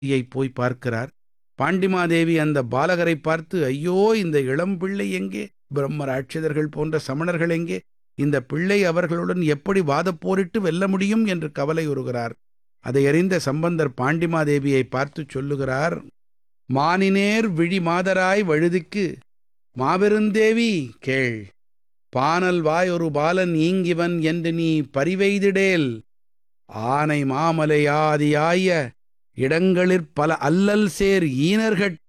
யை போய் பார்க்கிறார் பாண்டிமாதேவி அந்த பாலகரை பார்த்து ஐயோ இந்த இளம் பிள்ளை எங்கே பிரம்ம ராட்சதர்கள் போன்ற சமணர்கள் எங்கே இந்த பிள்ளை அவர்களுடன் எப்படி வாதப்போரிட்டு வெல்ல முடியும் என்று கவலையுறுகிறார் அதை அறிந்த சம்பந்தர் பாண்டிமாதேவியை பார்த்து சொல்லுகிறார் மானினேர் விழி மாதராய் வழுதிக்கு மாபெருந்தேவி கேள் பானல் வாய் ஒரு பாலன் ஈங்கிவன் என்று நீ பரிவெய்திடேல் ஆனை மாமலையாதியாய இடங்களிற் பல அல்லல் சேர் ஈனர்கட்